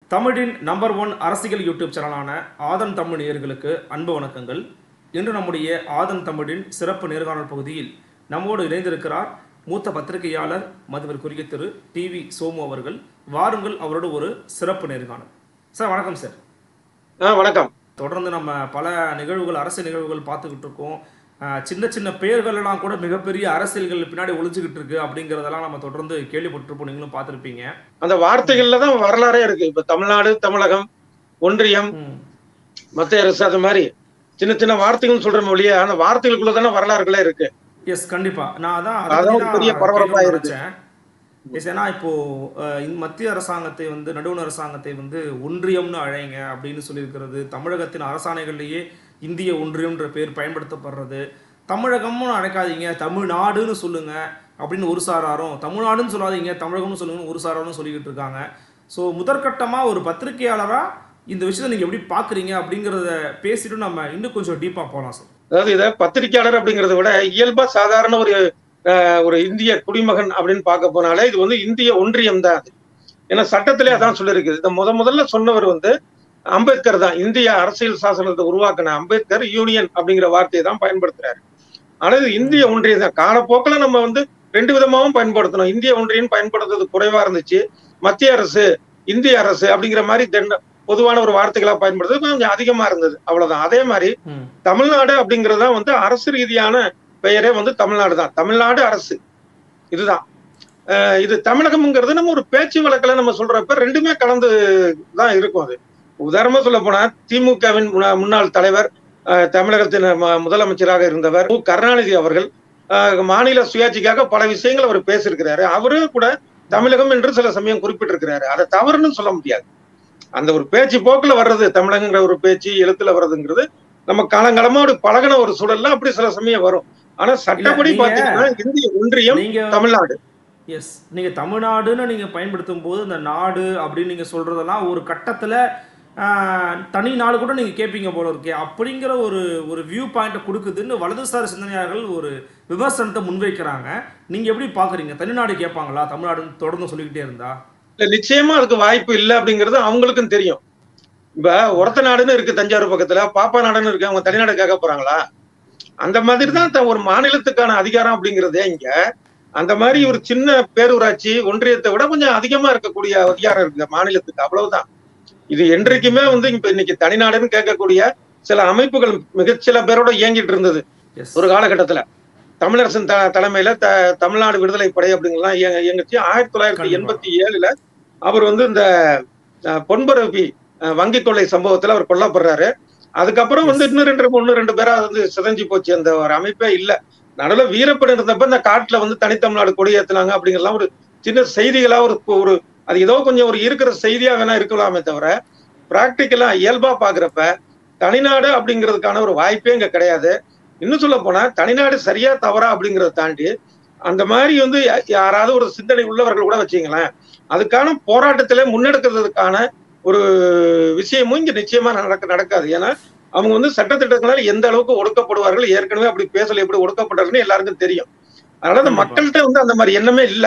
தமிழின் number one அரசியல் YouTube சேனலான ஆதன் தமிழ் நேயர்களுக்கு அன்பு வணக்கங்கள் இன்று நம்முடைய ஆதன் தமிழின் சிறப்பு நேர்காணல் பகுதியில் நம்மோடு இணைந்திருக்கிறார் மூத்த பத்திரிகையாளர் மதுவிற்குரிய திரு டிவி சோமு அவர்கள் வாருங்கள் அவரோடு ஒரு சிறப்பு நேர்காணல் சார் வணக்கம் சார் ஆ வணக்கம் தொடர்ந்து நம்ம பல நிகழ்வுகள் அரசியல் நிகழ்வுகள் பார்த்துக்கிட்டு இருக்கோம் அஹ் சின்ன சின்ன பெயர்கள் எல்லாம் கூட மிகப்பெரிய அரசியல்கள் பின்னாடி ஒளிஞ்சுக்கிட்டு இருக்கு அப்படிங்கிறதெல்லாம் நம்ம தொடர்ந்து கேள்விப்பட்டிருப்போம் நீங்களும் பார்த்துருப்பீங்க அந்த வார்த்தைகள்ல தான் வரலாறே இருக்கு இப்ப தமிழ்நாடு தமிழகம் ஒன்றியம் ம் மத்திய அரசு அது மாதிரி சின்ன சின்ன வார்த்தைகள் சொல்றோம் ஒழிய அந்த வார்த்தைகளுக்குள்ள தானே வரலாறுகளே இருக்கு எஸ் கண்டிப்பா நான் அதான் அதை அதான் பத்தி ஒரு பெரிய தான் பரபரப்பா கேட்கணும்னு இருக்கு. நினைச்சேன் எஸ் ஏன்னா இப்போ அஹ், இந்த மத்திய அரசாங்கத்தை வந்து நடுவண் அரசாங்கத்தை வந்து ஒன்றியம்னு அழைங்க அப்படின்னு சொல்லியிருக்கிறது தமிழகத்தின் அரசாணைகள்லேயே இந்திய ஒன்றியம்ன்ற பேர் பயன்படுத்தப்படுறது தமிழகம்னு அழைக்காதீங்க தமிழ்நாடுன்னு சொல்லுங்க அப்படின்னு ஒரு சாராரும் தமிழ்நாடுன்னு சொல்லாதீங்க தமிழகம்னு சொல்லுங்கன்னு ஒரு சாராரும் சொல்லிக்கிட்டு இருக்காங்க ஸோ முதற்கட்டமாக ஒரு பத்திரிகையாளராக இந்த விஷயத்தை நீங்கள் எப்படி பார்க்குறீங்க அப்படிங்கிறத பேசிட்டு நம்ம இன்னும் கொஞ்சம் டீப்பாக போகலாம் சார் அதாவது இத பத்திரிக்கையாளர் அப்படிங்கறத விட இயல்பா சாதாரண ஒரு அஹ், ஒரு இந்திய குடிமகன் அப்படின்னு பார்க்க போனாலே இது வந்து இந்திய ஒன்றியம் தான் அது ஏன்னா சட்டத்திலே அதான் சொல்லிருக்கு இதை முத முதல்ல சொன்னவர் வந்து அம்பேத்கர் தான் இந்திய அரசியல் சாசனத்தை உருவாக்கின அம்பேத்கர் யூனியன் அப்படிங்கிற வார்த்தையை தான் பயன்படுத்துறாரு ஆனா இது இந்திய ஒன்றியம் தான் காலப்போக்கில் நம்ம வந்து ரெண்டு விதமாவும் பயன்படுத்தணும் இந்திய ஒன்றியம் பயன்படுத்துறது குறைவா இருந்துச்சு மத்திய அரசு இந்திய அரசு அப்படிங்கிற மாதிரி தென்ன பொதுவான ஒரு வார்த்தைகளா பயன்படுத்துறது கொஞ்சம் அதிகமா இருந்தது அவ்வளவுதான் அதே மாதிரி ம் தமிழ்நாடு அப்படிங்கிறது தான் வந்து அரசு ரீதியான பெயரே வந்து தமிழ்நாடு தான் தமிழ்நாடு அரசு இதுதான் அஹ் இது தமிழகம்ங்கிறது நம்ம ஒரு பேச்சு வழக்கில் நம்ம சொல்றப்ப ரெண்டுமே கலந்து தான் இருக்கும் அது உதாரணமா சொல்ல போனா திமுகவின் முன்னா- முன்னாள் தலைவர் அஹ் தமிழகத்தின் ம- முதலமைச்சராக இருந்தவர் மு. கருணாநிதி அவர்கள் அஹ் மாநில சுயாட்சிக்காக பல விஷயங்கள் அவர் பேசியிருக்கிறாரு அவரு கூட தமிழகம் என்று சில சமயம் குறிப்பிட்டிருக்கிறாரு அதை தவறுன்னு சொல்ல முடியாது அந்த ஒரு பேச்சு போக்குல வர்றது தமிழகங்கிற ஒரு பேச்சு எழுத்துல வர்றதுங்கிறது நம்ம காலங்காலமா ஒரு பழகின ஒரு சூழல்ல அப்படி சில சமயம் வரும் ஆனா சட்டப்படி நீங்க- பாத்தீங்கன்னா இந்திய ஒன்றியம் நீங்க தமிழ்நாடு எஸ் நீங்க தமிழ்நாடுன்னு நீங்க பயன்படுத்தும் போது இந்த நாடு அப்படின்னு நீங்க சொல்றதெல்லாம் ஒரு கட்டத்துல ஆஹ், தனி நாடு கூட நீங்க கேட்பீங்க போல இருக்கே அப்படிங்கிற ஒரு ஒரு வியூ பாயிண்ட்டை கொடுக்குதுன்னு வலதுசாரி சிந்தனையாளர்கள் ஒரு விமர்சனத்தை முன்வைக்கிறாங்க நீங்க எப்படி பாக்குறீங்க தனிநாடு கேட்பாங்களா தமிழ்நாடுன்னு தொடர்ந்து சொல்லிக்கிட்டே இருந்தா இல்ல நிச்சயமா அதுக்கு வாய்ப்பு இல்லை அப்படிங்கிறது அவங்களுக்கும் தெரியும் இப்ப ஒரத்த நாடுன்னு இருக்கு தஞ்சாவூர் பக்கத்துல பாப்பா நாடுன்னு இருக்கு அவங்க தனிநாடு கேட்க போறாங்களா அந்த மாதிரி தான் த- ஒரு மாநிலத்துக்கான அதிகாரம் அப்படிங்கிறதே இங்க அந்த மாதிரி ஒரு சின்ன பேரூராட்சி ஒன்றியத்தை விட கொஞ்சம் அதிகமா இருக்கக்கூடிய அதிகாரம் இருக்கு மாநிலத்துக்கு அவ்வளவுதான் இது என்றைக்குமே வந்து இப்ப இன்னைக்கு தனிநாடுன்னு கேட்கக்கூடிய சில அமைப்புகள் மிகச்சில பேரோட இயங்கிட்டு இருந்தது எஸ் ஒரு காலகட்டத்துல தமிழரசன் த தலைமையில த தமிழ்நாடு விடுதலை படை அப்படிங்கலாம் இயங்க இயங்குச்சு ஆயிரத்தி தொள்ளாயிரத்தி கண்டிப்பா. எண்பத்தி ஏழுல அவர் வந்து இந்த அஹ், பொன்பரப்பி அஹ், வங்கி கொள்ளை சம்பவத்துல அவர் கொல்லப்படுறாரு அதுக்கப்புறம் வந்து Yes. இன்னும் ரெண்டு ஒண்ணு ரெண்டு பேரா வந்து சிதஞ்சு போச்சு அந்த ஒரு அமைப்பே இல்ல நடுவுல வீரப்பன் இருந்தப்ப இந்த காட்டுல வந்து தனித்தமிழ்நாடு கொடியேத்துனாங்க அப்படிங்கறதெல்லாம் ஒரு சின்ன செய்திகளா ஒரு ஒரு அது ஏதோ கொஞ்சம் ஒரு இருக்கிற செய்தியா வேணா இருக்கலாமே தவிர பிராக்டிக்கலா இயல்பா பாக்குறப்ப தனிநாடு அப்படிங்கிறதுக்கான ஒரு வாய்ப்பே இங்க கிடையாது இன்னும் சொல்ல போனா தனிநாடு சரியா தவறா அப்படிங்கறத தாண்டி அந்த மாதிரி வந்து யா- யாராவது ஒரு சிந்தனை உள்ளவர்கள் கூட வச்சீங்களேன் அதுக்கான போராட்டத்திலே முன்னெடுக்கிறதுக்கான ஒரு விஷயமும் இங்க நிச்சயமா நடக்க நடக்காது ஏன்னா அவங்க வந்து சட்டத்திட்டங்களால் எந்த அளவுக்கு ஒடுக்கப்படுவார்கள் ஏற்கனவே அப்படி பேசல எப்படி ஒடுக்கப்படுறதுன்னு எல்லாருக்கும் தெரியும் அதனால அந்த கண்டிப்பா. மக்கள்கிட்ட வந்து அந்த மாதிரி எண்ணமே இல்ல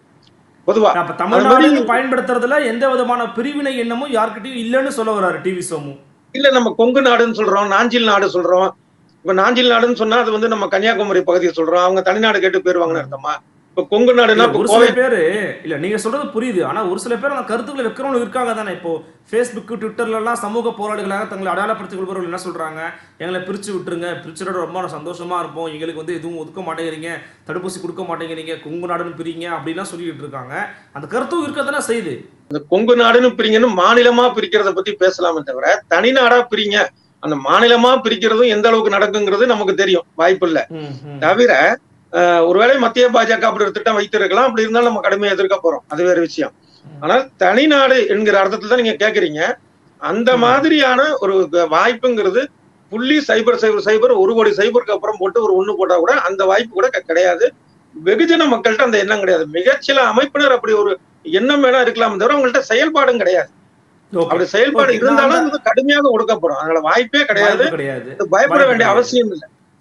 பொதுவா அப்ப தமிழ்நாடு பயன்படுத்துறதுல எந்த விதமான பிரிவினை எண்ணமும் யார்கிட்டயும் இல்லைன்னு சொல்ல வர்றாரு டிவி சோமு இல்ல நம்ம கொங்கு நாடுன்னு சொல்றோம் நாஞ்சில் நாடு சொல்றோம் இப்ப நாஞ்சில் நாடுன்னு சொன்னா அது வந்து நம்ம கன்னியாகுமரி பகுதியை சொல்றோம் அவங்க தனிநாடு கேட்டு போயிருவாங்கன்னு அர்த்தமா இப்ப கொங்கு நாடுனா இல்ல, இப்ப ஒரு கோவை சில பேரு இல்ல நீங்க சொல்றது புரியுது ஆனா ஒரு சில பேர் அந்த கருத்துக்களை வைக்கிறவங்க இருக்காங்க தானே இப்போ ஃபேஸ்புக் ட்விட்டர்ல எல்லாம் சமூக போராளிகளாக தங்களை அடையாளப்படுத்திக் கொள்பவர்கள் என்ன சொல்றாங்க எங்களை பிரிச்சு விட்டுருங்க பிரிச்சுட ரொம்ப சந்தோஷமா இருப்போம் எங்களுக்கு வந்து எதுவும் ஒதுக்க மாட்டேங்கிறீங்க தடுப்பூசி கொடுக்க மாட்டேங்கிறீங்க கொங்கு நாடுன்னு பிரிங்க அப்படிலாம் சொல்லிட்டு இருக்காங்க அந்த கருத்தும் இருக்க தானே செய்யுது இந்த கொங்கு நாடுன்னு பிரிங்கன்னு மாநிலமா பிரிக்கிறத பத்தி பேசலாமே தவிர தனிநாடா பிரிங்க அந்த மாநிலமா பிரிக்கிறதும் எந்த அளவுக்கு நடக்குங்கிறது நமக்கு தெரியும் வாய்ப்பு இல்ல ம், ம். தவிர அஹ், ஒருவேளை மத்திய பாஜக அப்படி ஒரு திட்டம் வைத்திருக்கலாம் அப்படி இருந்தாலும் நம்ம கடுமையா எதிர்க்க போறோம் அது வேற விஷயம் ஆனால் தனிநாடு என்கிற அர்த்தத்துல தான் நீங்க கேக்குறீங்க அந்த ம். மாதிரியான ஒரு க- வாய்ப்புங்கிறது புள்ளி சைபர் சைபர் சைபர் ஒரு கோடி சைபருக்கு அப்புறம் போட்டு ஒரு ஒண்ணு போட்டா கூட அந்த வாய்ப்பு கூட க- கிடையாது வெகுஜன மக்கள்கிட்ட அந்த எண்ணம் கிடையாது மிகச்சில அமைப்பினர் அப்படி ஒரு எண்ணம் வேணா இருக்கலாம் தவிர அவங்கள்ட்ட செயல்பாடும் கிடையாது Okay. அப்படி செயல்பாடு Okay, இருந்தாலும் நான் அது கடுமையாக ஒடுக்கப்படும் அதனால வாய்ப்பே கிடையாது வாய்ப்பு கிடையாது இது பயப்பட வாய்ப்பு வேண்டிய கிடையாது. அவசியம் இல்லை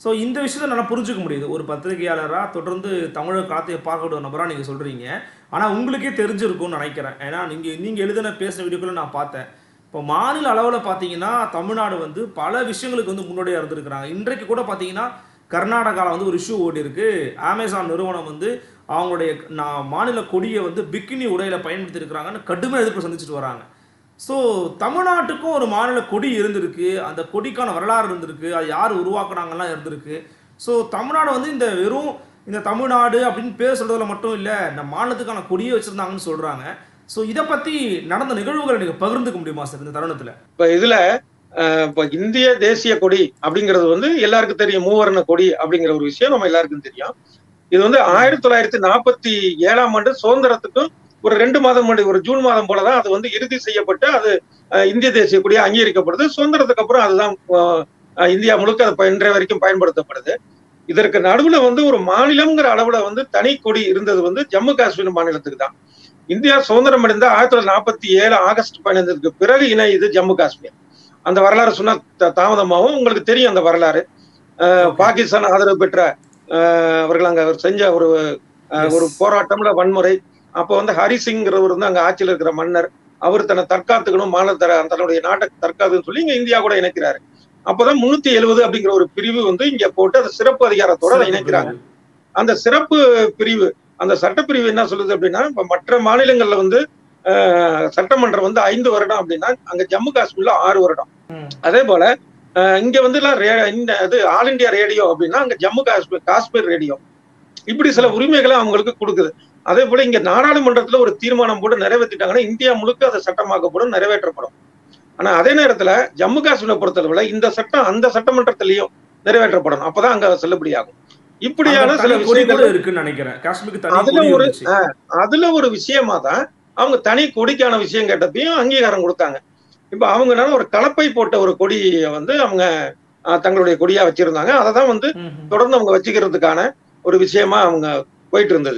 ஸோ இந்த விஷயத்தை நல்லா புரிஞ்சுக்க முடியுது ஒரு பத்திரிகையாளராக தொடர்ந்து தமிழக களத்தை பார்க்கக்கூடிய ஒரு நபராக நீங்கள் சொல்கிறீங்க ஆனால் உங்களுக்கே தெரிஞ்சிருக்கும்னு நினைக்கிறேன் ஏன்னா நீங்கள் நீங்கள் எழுதின பேசின வீடியோக்களை நான் பார்த்தேன் இப்போ மாநில அளவில் பார்த்தீங்கன்னா தமிழ்நாடு வந்து பல விஷயங்களுக்கு வந்து முன்னோடியாக இருந்திருக்கிறாங்க இன்றைக்கு கூட பார்த்தீங்கன்னா கர்நாடகாவில் வந்து ஒரு இஷ்யூ ஓடி இருக்கு அமேசான் நிறுவனம் வந்து அவங்களுடைய நான் மாநில கொடியை வந்து பிக்கினி உடையில பயன்படுத்தி இருக்கிறாங்கன்னு கடுமையாக எதிர்ப்பு சந்திச்சுட்டு வராங்க ஸோ தமிழ்நாட்டுக்கும் ஒரு மாநில கொடி இருந்திருக்கு அந்த கொடிக்கான வரலாறு இருந்திருக்கு அது யார் உருவாக்குனாங்கலாம் இருந்திருக்கு ஸோ தமிழ்நாடு வந்து இந்த வெறும் இந்த தமிழ்நாடு அப்படின்னு பேர் சொல்றதுல மட்டும் இல்லை இந்த மாநிலத்துக்கான கொடியை வச்சிருந்தாங்கன்னு சொல்றாங்க ஸோ இதை பத்தி நடந்த நிகழ்வுகளை நீங்க பகிர்ந்துக்க முடியுமா சார் இந்த தருணத்துல இப்ப இதுல அஹ், இப்ப இந்திய தேசிய கொடி அப்படிங்கிறது வந்து எல்லாருக்கும் தெரியும் மூவர்ண கொடி அப்படிங்கிற ஒரு விஷயம் நம்ம எல்லாருக்கும் தெரியும் இது வந்து ஆயிரத்தி தொள்ளாயிரத்தி நாற்பத்தி ஏழாம் ஆண்டு சுதந்திரத்துக்கும் ஒரு ரெண்டு மாதம் முன்னாடி ஒரு ஜூன் மாதம் போலதான் அது வந்து இறுதி செய்யப்பட்டு அது அஹ், இந்திய தேசிய கொடியா அங்கீகரிக்கப்படுது சுதந்திரத்துக்கு அப்புறம் அதுதான் அஹ், அஹ், இந்தியா முழுக்க அது ப- இன்றைய வரைக்கும் பயன்படுத்தப்படுது இதற்கு நடுவுல வந்து ஒரு மாநிலம்ங்கிற அளவுல வந்து தனி கொடி இருந்தது வந்து ஜம்மு காஷ்மீர் மாநிலத்துக்கு தான் இந்தியா சுதந்திரம் அடைந்த ஆயிரத்தி தொள்ளாயிரத்தி நாற்பத்தி ஏழு ஆகஸ்ட் பதினைந்துக்கு பிறகு இணையுது ஜம்மு காஷ்மீர் அந்த வரலாறு சொன்னா த- தாமதமாகும் உங்களுக்கு தெரியும் அந்த வரலாறு அஹ், பாகிஸ்தான் ஆதரவு பெற்ற அஹ், அவர்கள் அங்க செஞ்ச ஒரு அஹ், ஒரு போராட்டம்ல வன்முறை அப்போ வந்து ஹரிசிங்கிறவர் வந்து அங்க ஆட்சியில் இருக்கிற மன்னர் அவர் தன்னை தற்காத்துக்கணும் மாநில தர தன்னுடைய நாட்டை தற்காத்துன்னு சொல்லி இங்க இந்தியா கூட இணைக்கிறாரு அப்பதான் முன்னூத்தி எழுபது அப்படிங்கிற ஒரு பிரிவு வந்து இங்க போட்டு அந்த சிறப்பு அதிகாரத்தோட அதை இணைக்கிறாங்க அந்த சிறப்பு பிரிவு அந்த சட்டப்பிரிவு என்ன சொல்லுது அப்படின்னா இப்ப மற்ற மாநிலங்கள்ல வந்து அஹ், சட்டமன்றம் வந்து ஐந்து வருடம் அப்படின்னா அங்க ஜம்மு காஷ்மீர்ல ஆறு வருடம் ம். அதே போல அஹ், இங்க வந்து எல்லாம் ரே- இந்த இது ஆல் இந்தியா ரேடியோ அப்படின்னா அங்க ஜம்மு காஷ்மீர் காஷ்மீர் ரேடியோ இப்படி சில உரிமைகளை அவங்களுக்கு கொடுக்குது அதே போல இங்க நாடாளுமன்றத்துல ஒரு தீர்மானம் போட்டு நிறைவேற்றிட்டாங்கன்னா இந்தியா முழுக்க அது சட்டமாக்கப்படும் நிறைவேற்றப்படும் ஆனா அதே நேரத்துல ஜம்மு காஷ்மீரை பொறுத்தளவுல இந்த சட்டம் அந்த சட்டமன்றத்திலையும் நிறைவேற்றப்படணும் அப்பதான் அங்க செல்லுபடியாகும் இப்படியான அங்க சில தனி கொடி விஷயங்கள் கூட இருக்குன்னு நினைக்கிறேன் காஷ்மீருக்கு தனி அதுல கொடி ஒரு- இருந்துச்சு அதுல ஒரு விஷயமா தான் அவங்க தனி கொடிக்கான விஷயம் கேட்டப்பையும் அங்கீகாரம் கொடுத்தாங்க இப்ப அவங்க என்னன்னா ஒரு கலப்பை போட்ட ஒரு கொடியை வந்து அவங்க அஹ், தங்களுடைய கொடியா வச்சிருந்தாங்க அதை தான் வந்து ம், ம். தொடர்ந்து அவங்க வச்சுக்கிறதுக்கான ஒரு விஷயமா அவங்க போயிட்டு இருந்தது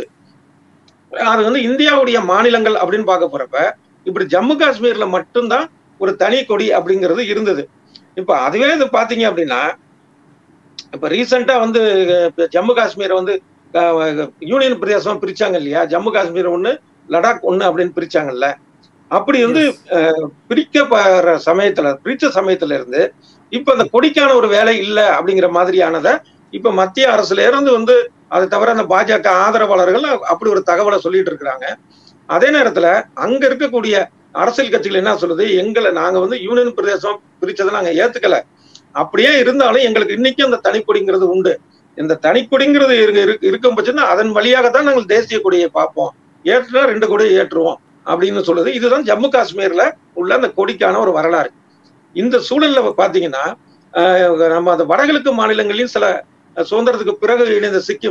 அது வந்து இந்தியாவுடைய மாநிலங்கள் அப்படின்னு பார்க்க போறப்ப இப்படி ஜம்மு காஷ்மீர்ல மட்டும்தான் ஒரு தனி கொடி அப்படிங்கிறது இருந்தது இப்ப அதுவே இது பாத்தீங்க அப்படின்னா இப்ப ரீசெண்டா வந்து இப்ப ஜம்மு காஷ்மீரை வந்து அஹ், யூனியன் பிரதேசமா பிரிச்சாங்க இல்லையா ஜம்மு காஷ்மீர் ஒண்ணு லடாக் ஒண்ணு அப்படின்னு பிரிச்சாங்கல்ல அப்படி வந்து Yes. பிரிக்கப்படுற சமயத்துல பிரிச்ச சமயத்துல இருந்து இப்ப அந்த கொடிக்கான ஒரு வேலை இல்ல அப்படிங்கிற மாதிரியானத இப்ப மத்திய அரசுல இருந்து வந்து அது தவிர அந்த பாஜக ஆதரவாளர்கள் அப்படி ஒரு தகவலை சொல்லிட்டு இருக்கிறாங்க அதே நேரத்துல அங்க இருக்கக்கூடிய அரசியல் கட்சிகள் என்ன சொல்லுது எங்களை நாங்க வந்து யூனியன் பிரதேசம் பிரிச்சதை நாங்க ஏத்துக்கல அப்படியே இருந்தாலும் எங்களுக்கு இன்னைக்கும் அந்த தனிக்கொடிங்கிறது உண்டு இந்த தனிக்கொடிங்கிறது இருக்கு- இருக்கு- இருக்கும் பட்சம் அதன் வழியாக தான் நாங்கள் தேசிய கொடியை பார்ப்போம் ஏற்றுனா ரெண்டு கொடியை ஏற்றுவோம் அப்படின்னு சொல்லுது இதுதான் ஜம்மு காஷ்மீர்ல உள்ள அந்த கொடிக்கான ஒரு வரலாறு இந்த சூழல்ல பாத்தீங்கன்னா ஆஹ் நம்ம அந்த வடகிழக்கு மாநிலங்களிலும் சில சுதந்திரத்துக்கு பிறகு இணைந்த சிக்கிம்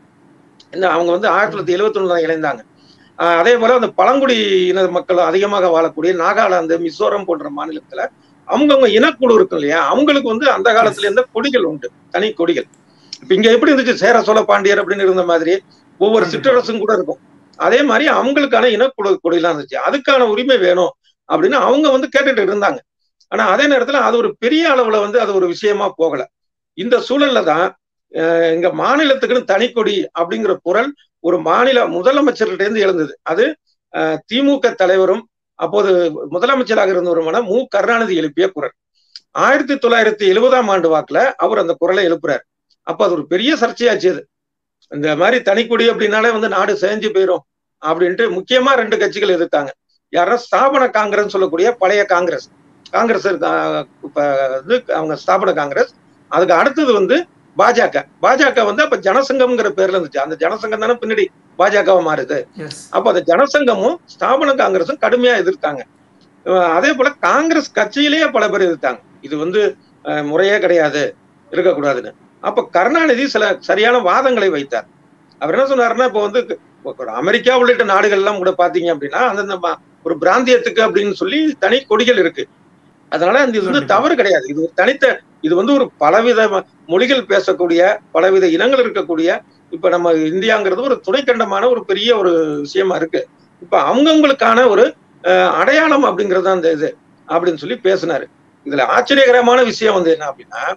இந்த அவங்க வந்து ஆயிரத்தி தொள்ளாயிரத்தி எழுவத்தி ஒண்ணுல இணைந்தாங்க ஆஹ் அதே போல அந்த பழங்குடி இன மக்கள் அதிகமாக வாழக்கூடிய நாகாலாந்து மிசோரம் போன்ற மாநிலத்துல அவங்கவுங்க இனக்குழு இருக்கும் இல்லையா அவங்களுக்கு வந்து அந்த காலத்துல இருந்த கொடிகள் உண்டு தனி கொடிகள் இப்ப இங்க எப்படி இருந்துச்சு சேர சோழ பாண்டியர் அப்படின்னு இருந்த மாதிரி ஒவ்வொரு கண்டிப்பா. சிற்றரசும் கூட இருக்கும் அதே மாதிரி அவங்களுக்கான இனக்குழு கொடியெல்லாம் இருந்துச்சு அதுக்கான உரிமை வேணும் அப்படின்னு அவங்க வந்து கேட்டுட்டு இருந்தாங்க ஆனா அதே நேரத்துல அது ஒரு பெரிய அளவுல வந்து அது ஒரு விஷயமா போகல இந்த சூழல்ல தான் அஹ், எங்க மாநிலத்துக்குன்னு தனிக்கொடி அப்படிங்கிற குரல் ஒரு மாநில முதலமைச்சர்கிட்ட இருந்து எழுந்தது அது அஹ், திமுக தலைவரும் அப்போது முதலமைச்சராக இருந்தவருமான மு கருணாநிதி எழுப்பிய குரல் ஆயிரத்தி தொள்ளாயிரத்தி எழுபதாம் ஆண்டு வாக்குல அவர் அந்த குரலை எழுப்புறாரு அப்ப அது ஒரு பெரிய சர்ச்சையாச்சு அது இந்த மாதிரி தனிக்குடி அப்படின்னாலே வந்து நாடு செஞ்சு போயிடும் அப்படின்ட்டு முக்கியமா ரெண்டு கட்சிகள் எதிர்த்தாங்க யாரா ஸ்தாபன காங்கிரஸ் சொல்லக்கூடிய பழைய காங்கிரஸ் காங்கிரஸ் இருக்கு, ஆஹ் இப்ப வந்து அவங்க ஸ்தாபன காங்கிரஸ் அதுக்கு அடுத்தது வந்து பாஜக பாஜக வந்து அப்ப ஜனசங்கம்ங்கிற பேர்ல இருந்துச்சு அந்த ஜனசங்கம் தானே பின்னாடி பாஜகவா மாறுது எஸ் அப்ப அந்த ஜனசங்கமும் ஸ்தாபன காங்கிரஸும் கடுமையா எதிர்த்தாங்க அஹ் அதே போல காங்கிரஸ் கட்சியிலேயே பல பேர் எதிர்த்தாங்க இது வந்து அஹ், முறையே கிடையாது இருக்கக்கூடாதுன்னு அப்ப கருணாநிதி சில சரியான வாதங்களை வைத்தார் அவர் என்ன சொன்னாருன்னா இப்ப வந்து ஒரு அமெரிக்கா உள்ளிட்ட நாடுகள் எல்லாம் கூட பாத்தீங்க அப்படின்னா அந்தந்த ம- ஒரு பிராந்தியத்துக்கு அப்படின்னு சொல்லி தனி கொடிகள் இருக்கு அதனால அந்த இது வந்து கண்டிப்பா. தவறு கிடையாது இது ஒரு தனித்த இது வந்து ஒரு பலவித ம- மொழிகள் பேசக்கூடிய பலவித இனங்கள் இருக்கக்கூடிய இப்ப நம்ம இந்தியாங்கிறது ஒரு துணைக்கண்டமான ஒரு பெரிய ஒரு விஷயமா இருக்கு இப்ப அவங்கவுங்களுக்கான ஒரு அஹ், அடையாளம் அப்படிங்கிறது தான் அந்த இது அப்படின்னு சொல்லி பேசினாரு இதுல ஆச்சரியகரமான விஷயம் வந்து என்ன அப்படின்னா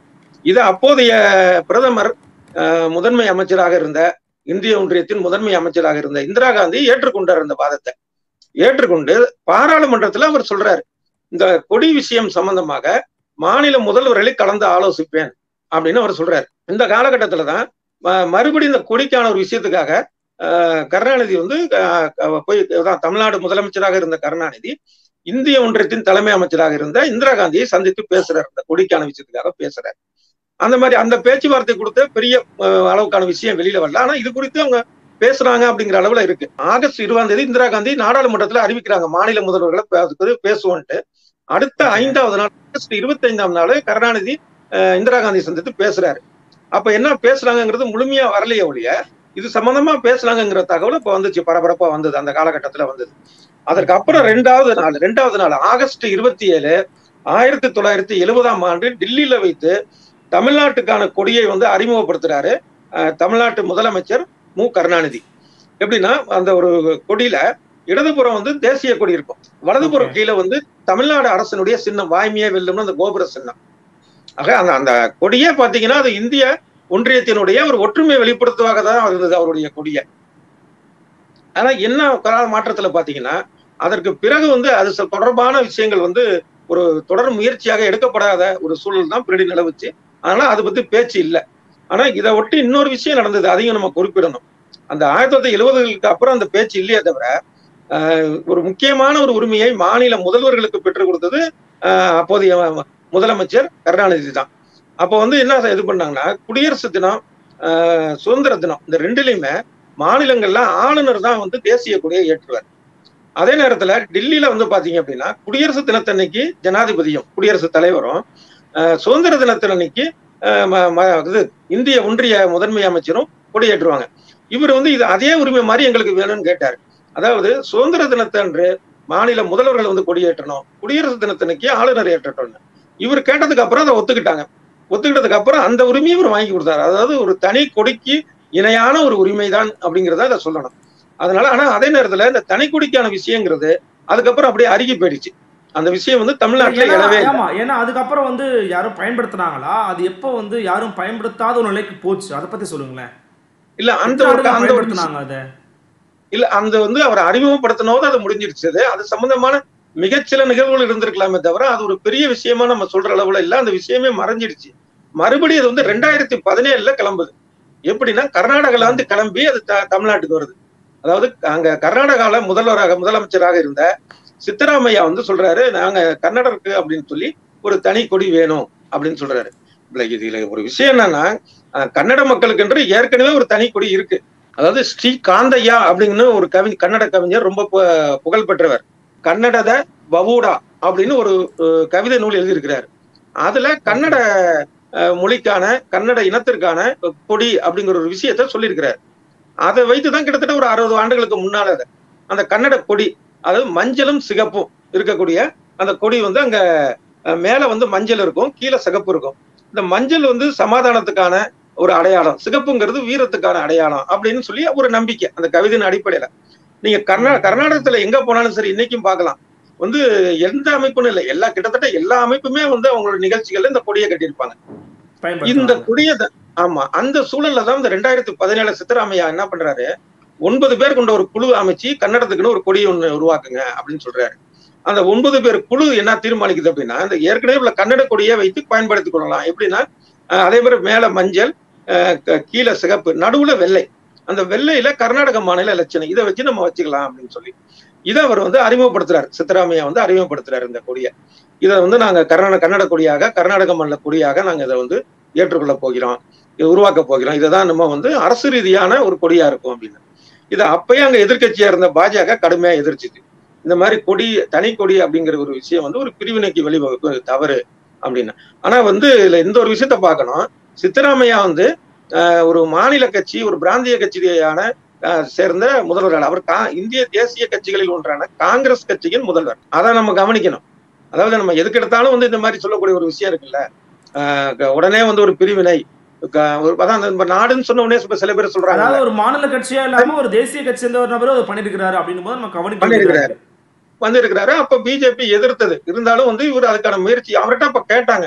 இது அப்போதைய பிரதமர் அஹ், முதன்மை அமைச்சராக இருந்த இந்திய ஒன்றியத்தின் முதன்மை அமைச்சராக இருந்த இந்திரா காந்தி ஏற்றுக்கொண்டார் அந்த வாதத்தை ஏற்றுக்கொண்டு பாராளுமன்றத்துல அவர் சொல்றாரு இந்த கொடி விஷயம் சம்பந்தமாக மாநில முதல்வர்களை கலந்து ஆலோசிப்பேன் அப்படின்னு அவர் சொல்றாரு இந்த காலகட்டத்துல தான் ம- மறுபடியும் இந்த கொடிக்கான ஒரு விஷயத்துக்காக அஹ், கருணாநிதி வந்து அஹ், அஹ், போய் அதான் தமிழ்நாடு முதலமைச்சராக இருந்த கருணாநிதி இந்திய ஒன்றியத்தின் தலைமை அமைச்சராக இருந்த இந்திரா காந்தியை சந்தித்து பேசுறாரு இந்த கொடிக்கான விஷயத்துக்காக பேசுறாரு அந்த மாதிரி அந்த பேச்சுவார்த்தை கொடுத்த பெரிய அஹ், அளவுக்கான விஷயம் வெளியில வரல ஆனா இது குறித்து அவங்க பேசுறாங்க அப்படிங்கிற அளவுல இருக்கு ஆகஸ்ட் இருபதாம் தேதி இந்திரா காந்தி நாடாளுமன்றத்துல அறிவிக்கிறாங்க மாநில முதல்வர்களை பே- பேசுவோன்ட்டு அடுத்த ஐந்தாவது நாள் ஆகஸ்ட் இருபத்தி ஐந்தாம் நாள் கருணாநிதி அஹ், இந்திரா காந்தி சந்தித்து பேசுறாரு அப்ப என்ன பேசுறாங்கிறது முழுமையா வரலையே ஒழிய இது சம்பந்தமா பேசுறாங்கிற தகவல் இப்ப வந்துச்சு பரபரப்பா வந்தது அந்த காலகட்டத்துல வந்தது அதற்கு அப்புறம் ரெண்டாவது நாள் ரெண்டாவது நாள் ஆகஸ்ட் இருபத்தி ஏழு ஆயிரத்தி தொள்ளாயிரத்தி எழுபதாம் ஆண்டு டில்லியில வைத்து தமிழ்நாட்டுக்கான கொடியை வந்து அறிமுகப்படுத்துறாரு அஹ், தமிழ்நாட்டு முதலமைச்சர் மு கருணாநிதி எப்படின்னா அந்த ஒரு கொடியில இடதுபுறம் வந்து தேசிய கொடி இருக்கும் வலதுபுறம் Okay. கீழே வந்து தமிழ்நாடு அரசனுடைய சின்னம் வாய்மையே வெல்லும்னு அந்த கோபுர சின்னம் ஆக அந்த அந்த கொடியே பாத்தீங்கன்னா அது இந்திய ஒன்றியத்தினுடைய ஒரு ஒற்றுமை வெளிப்படுத்துவாக தான் இருந்தது அவருடைய கொடியை ஆனா என்ன கால மாற்றத்துல பாத்தீங்கன்னா அதற்கு பிறகு வந்து அது சொ- தொடர்பான விஷயங்கள் வந்து ஒரு தொடர் முயற்சியாக எடுக்கப்படாத ஒரு சூழல் தான் பின்னாடி நிலவுச்சு ஆனா அதை பத்தி பேச்சு இல்லை ஆனா இதை ஒட்டி இன்னொரு விஷயம் நடந்தது அதையும் நம்ம குறிப்பிடணும் அந்த ஆயிரத்தி தொள்ளாயிரத்தி எழுபதுகளுக்கு அப்புறம் அந்த பேச்சு இல்லையே தவிர ஆஹ், ஒரு முக்கியமான ஒரு உரிமையை மாநில முதல்வர்களுக்கு பெற்றுக் கொடுத்தது ஆஹ், அப்போதைய ம- முதலமைச்சர் கருணாநிதி தான் அப்போ வந்து என்ன இது பண்ணாங்கன்னா குடியரசு தினம் ஆஹ், சுதந்திர தினம் இந்த ரெண்டுலையுமே மாநிலங்கள்ல ஆளுநர் தான் வந்து தேசிய கொடியை ஏற்றுவார் அதே நேரத்துல டெல்லியில வந்து பாத்தீங்க அப்படின்னா குடியரசு தினத்தன்னைக்கு ஜனாதிபதியும் குடியரசுத் தலைவரும் ஆஹ், சுதந்திர தினத்தன்னைக்கு ஆஹ், ம- ம- இது இந்திய ஒன்றிய முதன்மை அமைச்சரும் கொடியேற்றுவாங்க இவர் வந்து இது அதே உரிமை மாதிரி எங்களுக்கு வேணும்னு கேட்டார் அதாவது சுதந்திர தினத்தன்று மாநில முதல்வர்கள் வந்து கொடியேற்றணும் குடியரசு தினத்தன்னைக்கு ஆளுநர் ஏற்றட்டும்னு இவர் கேட்டதுக்கு அப்புறம் அதை ஒத்துக்கிட்டாங்க ஒத்துக்கிட்டதுக்கு அப்புறம் அந்த உரிமையை இவர் வாங்கி கொடுத்தாரு அதாவது ஒரு தனி கொடிக்கு இணையான ஒரு உரிமை தான் அப்படிங்கிறத அதை சொல்லணும் அதனால ஆனா அதே நேரத்துல இந்த தனி கொடிக்கான விஷயங்கிறது அதுக்கப்புறம் அப்படியே அருகி போயிடுச்சு அந்த விஷயம் வந்து தமிழ்நாட்டுல ஏன்னா- எழவே இல்லை. ஆமா ஏன்னா அதுக்கப்புறம் வந்து யாரும் பயன்படுத்தினாங்களா அது எப்போ வந்து யாரும் பயன்படுத்தாத ஒரு நிலைக்கு போச்சு அதை பத்தி சொல்லுங்களேன் இல்ல அந்த எத்தனை ஒரு ஆண்டுகள் அந்த ஒரு விஷயம் பயன்படுத்தினாங்க அதை இல்ல அந்த வந்து அவர் அறிமுகப்படுத்தினோது அது முடிஞ்சிருச்சு அது. அது சம்பந்தமான மிகச்சில நிகழ்வுகள் இருந்திருக்கலாமே தவிர அது ஒரு பெரிய விஷயமா நம்ம சொல்ற அளவுல இல்ல அந்த விஷயமே மறைஞ்சிடுச்சு மறுபடியும் அது வந்து ரெண்டாயிரத்தி பதினேழுல கிளம்புது எப்படின்னா கர்நாடகால வந்து கிளம்பி அது த- தமிழ்நாட்டுக்கு வருது அதாவது அங்க கர்நாடகால முதல்வராக முதலமைச்சராக இருந்த சித்தராமையா வந்து சொல்றாரு நாங்க கன்னடருக்கு அப்படின்னு சொல்லி ஒரு தனி கொடி வேணும் அப்படின்னு சொல்றாரு இல்ல இதுல ஒரு விஷயம் என்னன்னா அஹ், கன்னட மக்களுக்கென்று ஏற்கனவே ஒரு தனி கொடி இருக்கு அதாவது ஸ்ரீ காந்தையா அப்படின்னு ஒரு கவி கன்னட கவிஞர் ரொம்ப பு- புகழ் பெற்றவர் கன்னடத பவூடா அப்படின்னு ஒரு அஹ், கவிதை நூல் எழுதியிருக்கிறார் அதுல கன்னட அஹ், மொழிக்கான கன்னட இனத்திற்கான கொடி அப்படிங்கிற ஒரு விஷயத்த சொல்லியிருக்கிறார் அதை வைத்துதான் கிட்டத்தட்ட ஒரு அறுபது ஆண்டுகளுக்கு முன்னால அது. அந்த கன்னட கொடி அதாவது மஞ்சளும் சிகப்பும் இருக்கக்கூடிய அந்த கொடி வந்து அங்க அஹ், மேல வந்து மஞ்சள் இருக்கும் கீழே சிகப்பு இருக்கும் இந்த மஞ்சள் வந்து சமாதானத்துக்கான ஒரு அடையாளம் சிகப்புங்கிறது வீரத்துக்கான அடையாளம் அப்படின்னு சொல்லி ஒரு நம்பிக்கை அந்த கவிதையின் அடிப்படையில நீங்க கர்நா கர்நாடகத்துல எங்க போனாலும் சரி இன்னைக்கும் பார்க்கலாம் வந்து எந்த அமைப்புன்னு இல்லை எல்லா கிட்டத்தட்ட எல்லா அமைப்புமே வந்து அவங்களோட நிகழ்ச்சிகள்ல இந்த கொடியை கட்டியிருப்பாங்க இந்த பயன்படுத்தினாங்க கொடியை தான் ஆமா அந்த சூழல்ல தான் இந்த ரெண்டாயிரத்தி பதினேழு சித்தராமையா என்ன பண்றாரு ஒன்பது பேர் கொண்ட ஒரு குழு அமைச்சு கன்னடத்துக்குன்னு ஒரு கொடியை ஒண்ணு உருவாக்குங்க அப்படின்னு சொல்றாரு அந்த ஒன்பது பேர் குழு என்ன தீர்மானிக்குது அப்படின்னா இந்த ஏற்கனவே உள்ள கன்னட கொடியை வைத்து பயன்படுத்திக் கொள்ளலாம் எப்படின்னா அஹ் அதே மாதிரி மேல மஞ்சள் அஹ் க- கீழே சிகப்பு நடுவுல வெள்ளை அந்த வெள்ளையில கர்நாடக மாநில லட்சணம் இதை வச்சு நம்ம வச்சுக்கலாம் அப்படின்னு சொல்லி இதை அவர் வந்து அறிமுகப்படுத்துறாரு சித்தராமையா வந்து அறிமுகப்படுத்துறாரு இந்த கொடியை இதை வந்து நாங்க கர்நாடக கன்னட கொடியாக கர்நாடக மாநில கொடியாக நாங்க இதை வந்து ஏற்றுக்கொள்ள போகிறோம் இதை உருவாக்க போகிறோம் இதை தான் நம்ம வந்து அரசு ரீதியான ஒரு கொடியா இருக்கும் அப்படின்னு இதை அப்பயே அங்க எதிர்க்கட்சியா இருந்த பாஜக கடுமையா எதிர்ச்சிச்சு இந்த மாதிரி கொடி தனி கொடி அப்படிங்கிற ஒரு விஷயம் வந்து ஒரு பிரிவினைக்கு வழிவகுக்கும் அது தவறு அப்படின்னு ஆனா வந்து இதுல இந்த ஒரு விஷயத்த பார்க்கணும் சித்தராமையா வந்து ஆஹ், ஒரு மாநில கட்சி ஒரு பிராந்திய கட்சியான ஆஹ், சேர்ந்த முதல்வர் அவர் கா- இந்திய தேசிய கட்சிகளில் ஒன்றான காங்கிரஸ் கட்சியின் முதல்வர் அதை நம்ம கவனிக்கணும் அதாவது நம்ம எதுக்கு எடுத்தாலும் வந்து இந்த மாதிரி சொல்லக்கூடிய ஒரு விஷயம் இருக்குல்ல ஆஹ், க- உடனே வந்து ஒரு பிரிவினை க- ஒரு அதான் அந்த நாடுன்னு சொன்ன உடனே இப்ப சில பேர் சொல்றாங்க அதாவது ஒரு மாநில கட்சியா இல்லாம ஒரு தேசிய கட்சி சேர்ந்த ஒரு நபரும் அதை பண்ணிருக்கிறாரு அப்படின்னும் போது நம்ம கவனிக்க பண்ணிருக்கிறாரு. வேண்டியதா இருக்கு. வந்திருக்கிறாரு அப்ப பிஜேபி எதிர்த்தது இருந்தாலும் வந்து இவர் அதுக்கான முயற்சி அவர்கிட்ட அப்ப கேட்டாங்க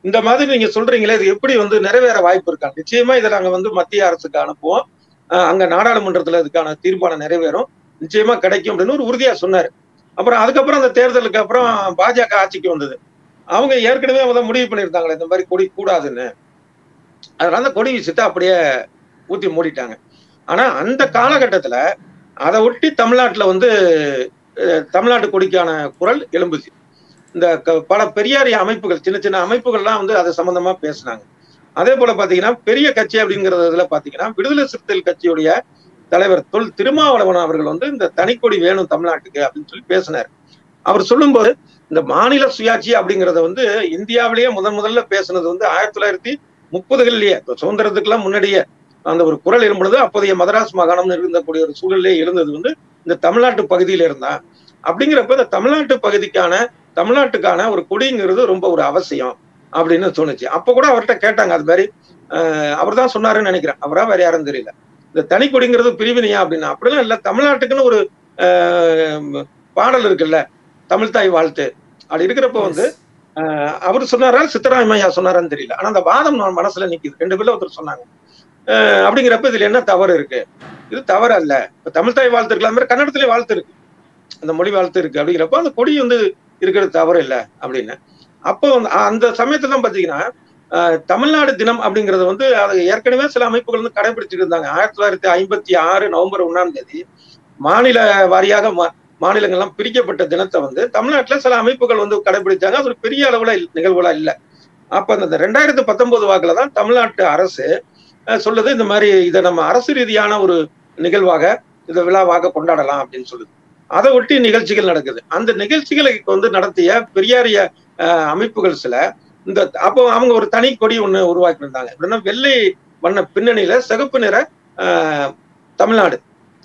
இந்த மாதிரி நீங்க சொல்றீங்களே இது எப்படி வந்து நிறைவேற வாய்ப்பு இருக்கா நிச்சயமா இதை நாங்க வந்து மத்திய அரசுக்கு அனுப்புவோம் அஹ் அங்க நாடாளுமன்றத்துல இதுக்கான தீர்மானம் நிறைவேறும் நிச்சயமா கிடைக்கும் அப்படின்னு ஒரு உறுதியா சொன்னாரு அப்புறம் அதுக்கப்புறம் அந்த தேர்தலுக்கு அப்புறம் பாஜக ஆட்சிக்கு வந்தது அவங்க ஏற்கனவே அவங்க முடிவு பண்ணியிருந்தாங்களே இந்த மாதிரி கொடி கூடாதுன்னு அதனால அந்த கொடி விஷயத்தை அப்படியே ஊத்தி மூடிட்டாங்க ஆனா அந்த காலகட்டத்துல அதை ஒட்டி தமிழ்நாட்டுல வந்து அஹ், தமிழ்நாட்டு கொடிக்கான குரல் எழும்புச்சு இந்த க- பல பெரியாரிய அமைப்புகள் சின்ன சின்ன அமைப்புகள்லாம் வந்து அது சம்பந்தமா பேசினாங்க அதே போல பாத்தீங்கன்னா பெரிய கட்சி அப்படிங்கறதுல பாத்தீங்கன்னா விடுதலை சிறுத்தைகள் கட்சியுடைய தலைவர் தொல் திருமாவளவன் அவர்கள் வந்து இந்த தனிக்கொடி வேணும் தமிழ்நாட்டுக்கு அப்படின்னு சொல்லி பேசினார் அவர் சொல்லும்போது இந்த மாநில சுயாட்சி அப்படிங்கறத வந்து இந்தியாவிலேயே முதன் முதல்ல பேசுனது வந்து ஆயிரத்தி தொள்ளாயிரத்தி முப்பதுகள்லயே சுதந்திரத்துக்குலாம் முன்னாடியே அந்த ஒரு குரல் எழும்புனது அப்போதைய மதராஸ் மாகாணம்னு இருந்தக்கூடிய ஒரு சூழலே இருந்தது வந்து இந்த தமிழ்நாட்டு பகுதியில இருந்தா அப்படிங்கிறப்ப இந்த தமிழ்நாட்டு பகுதிக்கான தமிழ்நாட்டுக்கான ஒரு கொடிங்கிறது ரொம்ப ஒரு அவசியம் அப்படின்னு தோணுச்சு அப்ப கூட அவர்கிட்ட கேட்டாங்க அது மாதிரி அவர் தான் சொன்னாருன்னு நினைக்கிறேன் அவரா வேற யாரும் தெரியல இந்த தனி கொடிங்கிறது பிரிவினையா அப்படின்னா அப்படிலாம் இல்ல தமிழ்நாட்டுக்குன்னு ஒரு ஆஹ், பாடல் இருக்குல்ல தமிழ் தாய் வாழ்த்து அப்படி இருக்கிறப்ப வந்து ஆஹ், அவர் சொன்னாரா சித்தராமையா சொன்னாரான்னு தெரியல ஆனா அந்த வாதம் நம்ம மனசுல நிக்குது ரெண்டு பேர்ல ஒருத்தர் சொன்னாங்க ஆஹ், அப்படிங்கிறப்ப இதுல என்ன தவறு இருக்கு இது தவறு அல்ல இப்ப தமிழ் தாய் வாழ்த்து இருக்கலாம் அது மாதிரி கன்னடத்திலே வாழ்த்து இருக்கு அந்த மொழி வாழ்த்து இருக்கு அப்படிங்கிறப்ப அந்த கொடி வந்து இருக்கிறது தவறு இல்லை அப்படின்னு அப்போ வந்து அந்த சமயத்துல தான் பாத்தீங்கன்னா ஆஹ், தமிழ்நாடு தினம் அப்படிங்கறது வந்து அது ஏற்கனவே சில அமைப்புகள் வந்து கடைபிடிச்சிட்டு இருந்தாங்க ஆயிரத்தி தொள்ளாயிரத்தி ஐம்பத்தி ஆறு நவம்பர் ஒண்ணாம் தேதி மாநில வாரியாக மா- மாநிலங்கள்லாம் பிரிக்கப்பட்ட தினத்தை வந்து தமிழ்நாட்டுல சில அமைப்புகள் வந்து கடைபிடிச்சாங்க அது ஒரு பெரிய அளவுல இல்ல- நிகழ்வுகளா இல்ல அப்ப அந்த ரெண்டாயிரத்தி பத்தொன்பது வாக்குல தான் தமிழ்நாட்டு அரசு அஹ், சொல்லுது இந்த மாதிரி இதை நம்ம அரசு ரீதியான ஒரு நிகழ்வாக இதை விழாவாக கொண்டாடலாம் அப்படின்னு சொல்லுது அதை ஒட்டி நிகழ்ச்சிகள் நடக்குது அந்த நிகழ்ச்சிகளை வந்து நடத்திய பெரியாரிய அஹ், அமைப்புகள் சில இந்த அப்போ அவங்க ஒரு தனி கொடி ஒண்ணு உருவாக்கி இருந்தாங்க எப்படின்னா வெள்ளை வண்ண பின்னணியில சிகப்பு நிற அஹ், தமிழ்நாடு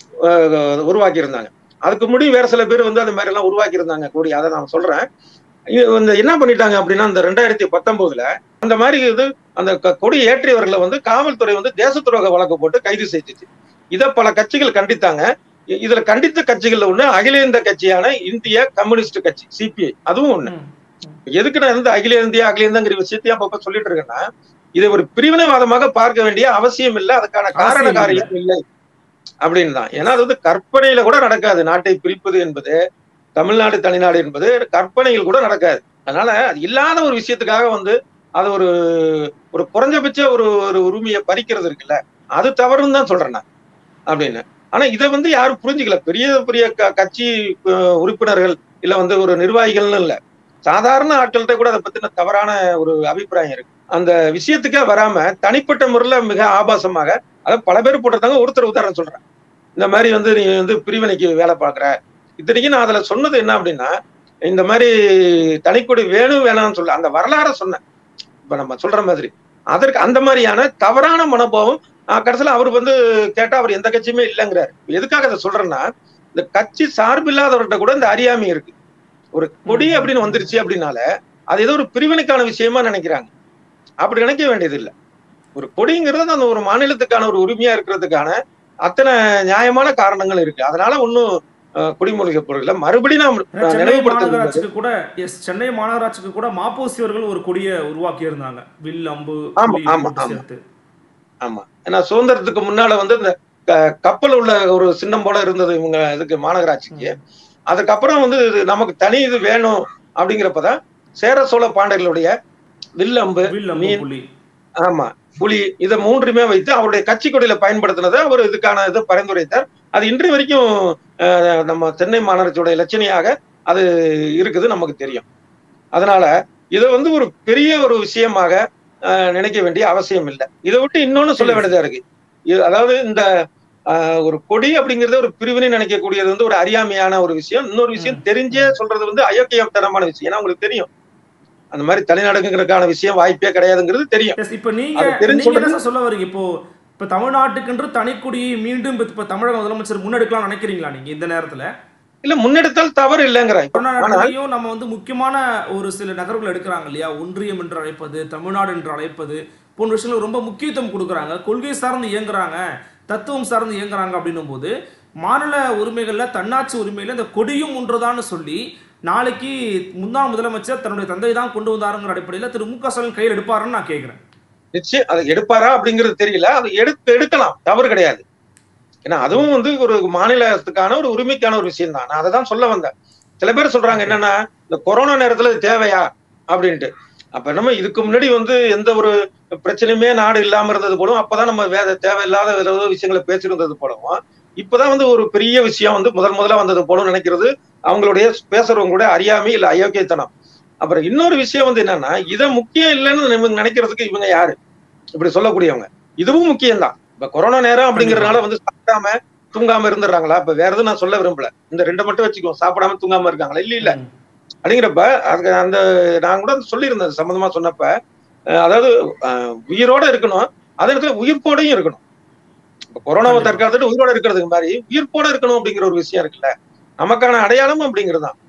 அஹ், உருவாக்கி இருந்தாங்க அதுக்கு முன்னாடி வேற சில பேர் வந்து அந்த மாதிரி எல்லாம் உருவாக்கி இருந்தாங்க கொடி அதை நான் சொல்றேன் இது இந்த என்ன பண்ணிட்டாங்க அப்படின்னா இந்த ரெண்டாயிரத்தி பத்தொன்பதுல அந்த மாதிரி இது அந்த க- கொடி ஏற்றியவர்களை வந்து காவல்துறை வந்து தேச துரோக வழக்கு போட்டு கைது செய்துச்சு இதை பல கட்சிகள் கண்டித்தாங்க இ- இதுல கண்டித்த கட்சிகள்ல ஒண்ணு அகில இந்திய கட்சியான இந்திய கம்யூனிஸ்ட் கட்சி சிபிஐ அதுவும் ஒண்ணு ம். எதுக்கு நான் வந்து அகில இந்தியா அகில இந்தியங்கிற விஷயத்தையும் அப்பப்ப சொல்லிட்டு இருக்கேன்னா இதை ஒரு பிரிவினைவாதமாக பார்க்க வேண்டிய அவசியம் இல்லை அதுக்கான காரண அவசியம் இல்லை. காரியம் இல்லை அப்படின்னு தான் ஏன்னா அது வந்து கற்பனையில கூட நடக்காது நாட்டை பிரிப்பது என்பது தமிழ்நாடு தனிநாடு என்பது கற்பனையில் கூட நடக்காது அதனால அது இல்லாத ஒரு விஷயத்துக்காக வந்து அது ஒரு ஒரு குறைஞ்சபட்ச ஒரு ஒரு உரிமையை பறிக்கிறது இருக்குல்ல அது தவறுன்னு தான் சொல்றேன் நான் அப்படின்னு ஆனா இதை வந்து யாரும் புரிஞ்சுக்கல பெரிய பெரிய க- கட்சி அஹ், உறுப்பினர்கள் இல்ல வந்து ஒரு நிர்வாகிகள்னு இல்ல சாதாரண ஆட்கள்கிட்ட கூட அதை பத்தின தவறான ஒரு அபிப்பிராயம் இருக்கு அந்த விஷயத்துக்கே வராம தனிப்பட்ட முறையில மிக ஆபாசமாக அதாவது பல பேர் போட்டிருந்தாங்க ஒருத்தர் உதாரணம் சொல்றேன் இந்த மாதிரி வந்து நீ வந்து பிரிவினைக்கு வேலை பார்க்குற இத்தனைக்கும் நான் அதுல சொன்னது என்ன அப்படின்னா இந்த மாதிரி தனிக்கொடி வேணும் வேணாம்னு சொல்ல அந்த வரலாறை சொன்னேன் இப்ப நம்ம சொல்ற மாதிரி அதற்கு அந்த மாதிரியான தவறான மனோபாவம் ஆஹ் கடைசியில அவர் வந்து கேட்டா அவர் எந்த கட்சியுமே இல்லைங்கிறாரு எதுக்காக அதை சொல்றேன்னா இந்த கட்சி சார்பில்லாதவர்கிட்ட கூட இந்த அறியாமை இருக்கு ஒரு கொடி ம். அப்படின்னு வந்துருச்சு அப்படின்னால அது ஏதோ ஒரு பிரிவினைக்கான விஷயமா நினைக்கிறாங்க அப்படி நினைக்க வேண்டியது இல்லை ஒரு கொடிங்கிறது அந்த ஒரு மாநிலத்துக்கான ஒரு உரிமையா இருக்கிறதுக்கான அத்தனை நியாயமான காரணங்கள் இருக்கு அதனால ஒன்றும் குடிமொழிக பொருள் மறுபடியும் நாம் ஏன்னா சென்னை நினைவுபடுத்த மாநகராட்சிக்கு கூட எஸ் சென்னை மாநகராட்சிக்கு கூட மாப்போசி அவர்கள் ஒரு கொடியை உருவாக்கி இருந்தாங்க வில் அம்பு ஆமா, புலி ஆமா, போட்டு ஆமா. சேர்த்து ஆமா ஏன்னா சுதந்திரத்துக்கு முன்னால வந்து இந்த க- கப்பல் உள்ள ஒரு சின்னம் போல இருந்தது இவங்க இதுக்கு மாநகராட்சிக்கு அதுக்கப்புறம் வந்து இது நமக்கு தனி இது வேணும் அப்படிங்கிறப்பதான் சேர சோழ பாண்டியர்களுடைய வில்லம்பு வில் அம்பு மீன் புலி ஆமா புலி இதை மூன்றுமே வைத்து அவருடைய கட்சி கொடியில பயன்படுத்தினதை அவர் இதுக்கான இது பரிந்துரைத்தார் அது இன்று வரைக்கும் அஹ், நம்ம சென்னை மாநகராட்சியோட இலட்சணையாக அது இருக்குது நமக்கு தெரியும் அதனால இதை வந்து ஒரு பெரிய ஒரு விஷயமாக அஹ், நினைக்க வேண்டிய அவசியம் இல்லை இதை விட்டு இன்னொன்னு சொல்ல சரி. வேண்டியதா இருக்கு இது அதாவது இந்த அஹ், ஒரு கொடி அப்படிங்கிறது ஒரு பிரிவினை நினைக்கக்கூடியது வந்து ஒரு அறியாமையான ஒரு விஷயம் இன்னொரு விஷயம் ம். தெரிஞ்சே சொல்றது வந்து அயோக்கியத்தனமான விஷயம் ஏன்னா உங்களுக்கு தெரியும் அந்த மாதிரி தனிநாடுங்கிறதுக்கான விஷயம் வாய்ப்பே கிடையாதுங்கிறது தெரியும் எஸ் இப்போ நீங்க அது தெரிஞ்சு நீங்க என்ன சொல்றது- சார் சொல்ல வரீங்க இப்போ இப்போ தமிழ்நாட்டுக்கென்று தனிக்குடியை மீண்டும் இப்ப- இப்போ தமிழக முதலமைச்சர் முன்னெடுக்கலாம் நினைக்கிறீங்களா நீங்க இந்த நேரத்துல இல்ல முன்னெடுத்தால் தவறு இல்லைங்கிறேன் இப்ப கொரோனா ஆனால் நேரத்திலையும் நம்ம வந்து முக்கியமான ஒரு சில நகர்வுகள் எடுக்கிறாங்க இல்லையா ஒன்றியம் என்று அழைப்பது தமிழ்நாடு என்று அழைப்பது போன்ற விஷயங்களுக்கு ரொம்ப முக்கியத்துவம் கொடுக்குறாங்க கொள்கை சார்ந்து இயங்குறாங்க தத்துவம் சார்ந்து இயங்குறாங்க அப்படின்னும் போது மாநில உரிமைகள்ல தன்னாட்சி உரிமையில இந்த கொடியும் ஒன்றுதான்னு சொல்லி நாளைக்கு முன்னாள் முதலமைச்சர் தன்னுடைய தந்தை தான் கொண்டு வந்தாருங்கிற அடிப்படையில் திரு மு க ஸ்டாலின் கையில் எடுப்பாருன்னு நான் கேட்கிறேன் நிச்சயம் அதை எடுப்பாரா அப்படிங்கிறது தெரியல அது எடுத்து எடுக்கலாம் தவறு கிடையாது ஏன்னா அதுவும் வந்து ஒரு மாநிலத்துக்கான ஒரு உரிமைக்கான ஒரு விஷயம் தான் நான் அதை தான் சொல்ல வந்தேன் சில பேர் சொல்றாங்க என்னன்னா இந்த கொரோனா நேரத்துல இது தேவையா அப்படின்ட்டு அப்ப நம்ம இதுக்கு முன்னாடி வந்து எந்த ஒரு பிரச்சனையுமே நாடு இல்லாம இருந்தது போலும் அப்பதான் நம்ம வேத தேவையில்லாத வேற ஏதோ விஷயங்களை பேசியிருந்தது போலவும் இப்பதான் வந்து ஒரு பெரிய விஷயம் வந்து முதல் முதல்ல வந்தது போல நினைக்கிறது அவங்களுடைய பேசுறவங்க கூட அறியாமை இல்ல அயோக்கியத்தனம் அப்புறம் இன்னொரு விஷயம் வந்து என்னன்னா இதை முக்கியம் இல்லைன்னு நம்ம நினைக்கிறதுக்கு இவங்க யாரு இப்படி சொல்லக்கூடியவங்க இதுவும் முக்கியம்தான் இப்ப கொரோனா நேரம் அப்படிங்கறதுனால வந்து சாப்பிடாம தூங்காம இருந்துடுறாங்களா இப்ப வேற எதுவும் நான் சொல்ல விரும்பல இந்த ரெண்டு மட்டும் வச்சுக்கோ சாப்பிடாம தூங்காம இருக்காங்களா இல்ல இல்ல ம். அப்படிங்கிறப்ப அதுக்கு அந்த நான் கூட சொல்லியிருந்தேன் அது சம்பந்தமா சொன்னப்ப அஹ் அதாவது அஹ் உயிரோட இருக்கணும் அதே நேரத்துல உயிர்ப்போடையும் இருக்கணும் இப்ப கொரோனாவை கண்டிப்பா. தற்காத்துட்டு உயிரோட இருக்கிறதுக்கு மாதிரி உயிர்ப்போட இருக்கணும் அப்படிங்கிற ஒரு விஷயம் இருக்குல்ல நமக்கான அடையாளம் அப்படிங்கிறது தான்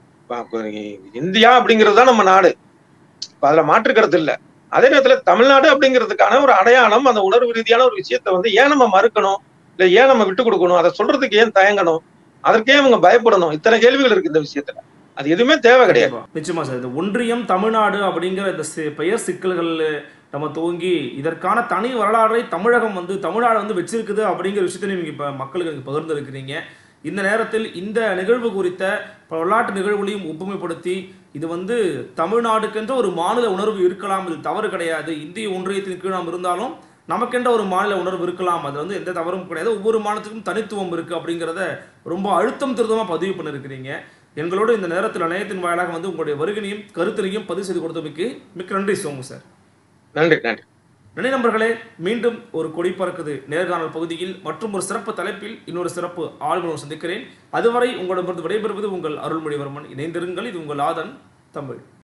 இந்தியா அப்படிங்கிறது தான் நம்ம நாடு இப்ப அதுல மாற்றுக்கிறது இல்ல அதே நேரத்துல தமிழ்நாடு அப்படிங்கிறதுக்கான ஒரு அடையாளம் அந்த உணர்வு ரீதியான ஒரு விஷயத்த வந்து ஏன் நம்ம மறுக்கணும் இல்ல ஏன் நம்ம விட்டு கொடுக்கணும் அதை சொல்றதுக்கு ஏன் தயங்கணும் அதற்கே அவங்க பயப்படணும் இத்தனை கேள்விகள் இருக்கு இந்த விஷயத்துல அது எதுவுமே தேவை கிடையாது கண்டிப்பா. நிச்சயமா சார் இந்த ஒன்றியம் தமிழ்நாடு அப்படிங்கிற இந்த சி- பெயர் சிக்கல்கள் நம்ம துவங்கி இதற்கான தனி வரலாறை தமிழகம் வந்து தமிழ்நாடு வந்து வச்சிருக்குது அப்படிங்கிற விஷயத்தை நீங்க இப்ப மக்களுக்கு எனக்கு பகிர்ந்து இருக்கிறீங்க இந்த நேரத்தில் இந்த நிகழ்வு குறித்த பல வரலாற்று நிகழ்வுகளையும் ஒப்புமைப்படுத்தி இது வந்து தமிழ்நாடுக்கென்ற ஒரு மாநில உணர்வு இருக்கலாம் இது தவறு கிடையாது இந்திய ஒன்றியத்தின் கீழ் நாம் இருந்தாலும் நமக்கென்ற ஒரு மாநில உணர்வு இருக்கலாம் அது வந்து எந்த தவறும் கிடையாது ஒவ்வொரு மாநிலத்துக்கும் தனித்துவம் இருக்கு அப்படிங்கிறத ரொம்ப அழுத்தம் திருத்தமாக பதிவு பண்ணியிருக்கிறீங்க எங்களோட இந்த நேரத்தில் இணையத்தின் வாயிலாக வந்து உங்களுடைய வருகையையும் கருத்தினையும் பதிவு செய்து கொடுத்தமைக்கு மிக்க நன்றி சோமு சார் நன்றி நன்றி நன்றி நண்பர்களே மீண்டும் ஒரு கொடி பறக்குது நேர்காணல் பகுதியில் மற்றும் ஒரு சிறப்பு தலைப்பில் இன்னொரு சிறப்பு ஆளுநர் சந்திக்கிறேன் அதுவரை உங்களிடமிருந்து விடைபெறுவது உங்கள் அருள்மொழிவர்மன் இணைந்திருங்கள் இது உங்கள் ஆதன் தமிழ்